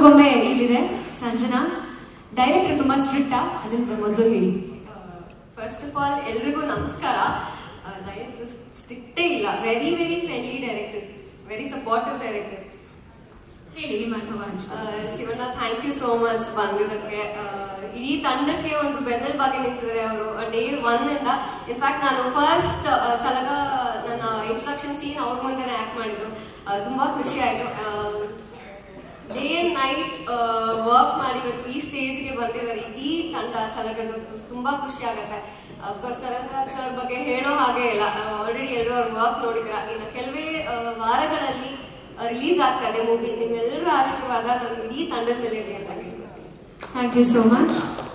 ಮತ್ತೊಮ್ಮೆ ಇಲ್ಲಿದೆ ಸಂಜನಾ ಡೈರೆಕ್ಟರ್ ತುಂಬಾ ಸ್ಟ್ರಿಕ್ಟಾ ಅದನ್ನ ಮೊದಲು ಹೇಳಿ ಫಸ್ಟ್ ಆಫ್ ಆಲ್ ಎಲ್ರಿಗೂ ನಮಸ್ಕಾರ ಡೈರೆಕ್ಟರ್ ಸ್ಟ್ರಿಕ್ಟೇ ಇಲ್ಲ very very friendly director very supportive director ಹೇಳಿ ನಿಮ್ಮ ಅನುಭವ ಹಂಚ್ಕೊಳ್ಳಿ. Shivanna thank you so much ಬಂದಿದ್ದಕ್ಕೆ ಆ, ಇಡೀ ತಂಡಕ್ಕೆ ಒಂದು ಬೆನ್ನೆಲುಬಾಗಿ ನಿಂತಿದ್ದಾರೆ ಅವರು ಡೇ ಒನ್ ಇಂದ ಇನ್ಫ್ಯಾಕ್ಟ್ ನಾನು ಫಸ್ಟ್ ಸಲಗ ನನ್ನ ಇಂಟ್ರೊಡಕ್ಷನ್ ಸೀನ್ ಅವ್ರ ಮುಂದೆನೆ ಆಕ್ಟ್ ಮಾಡಿದ್ದು ಆ, ತುಂಬಾ ಖುಷಿ ಆಯ್ತು ಡೇ ಅಂಡ್ ನೈಟ್ ವರ್ಕ್ ಮಾಡಿ ಇವತ್ತು ಈ ಸ್ಟೇಜ್ಗೆ ಬಂದಿದ್ದಾರೆ ಇಡೀ ತಂಡ ಸಲಗದ್ದು ತುಂಬಾ ಖುಷಿ ಆಗುತ್ತೆ ಅಫ್ಕೋರ್ಸ್ ಚರಂದ್ರಾಜ್ ಸರ್ ಬಗ್ಗೆ ಹೇಳೋ ಹಾಗೆ ಇಲ್ಲ ಆಲ್ರೆಡಿ ಎಲ್ಲರೂ ಅವ್ರ ವರ್ಕ್ ನೋಡಿದ್ದೀರಾ ಇನ್ನು ಕೆಲವೇ ಆ, ವಾರಗಳಲ್ಲಿ ರಿಲೀಸ್ ಆಗ್ತದೆ ಮೂವಿ ನಿಮ್ಮೆಲ್ಲರ ಆಶೀರ್ವಾದ ನಮ್ಮ ಇಡೀ ತಂಡದ ಮೇಲೆ ಇರಲಿ ಅಂತ ಹೇಳ್ಬೋದು ಥ್ಯಾಂಕ್ ಯು ಸೋ ಮಚ್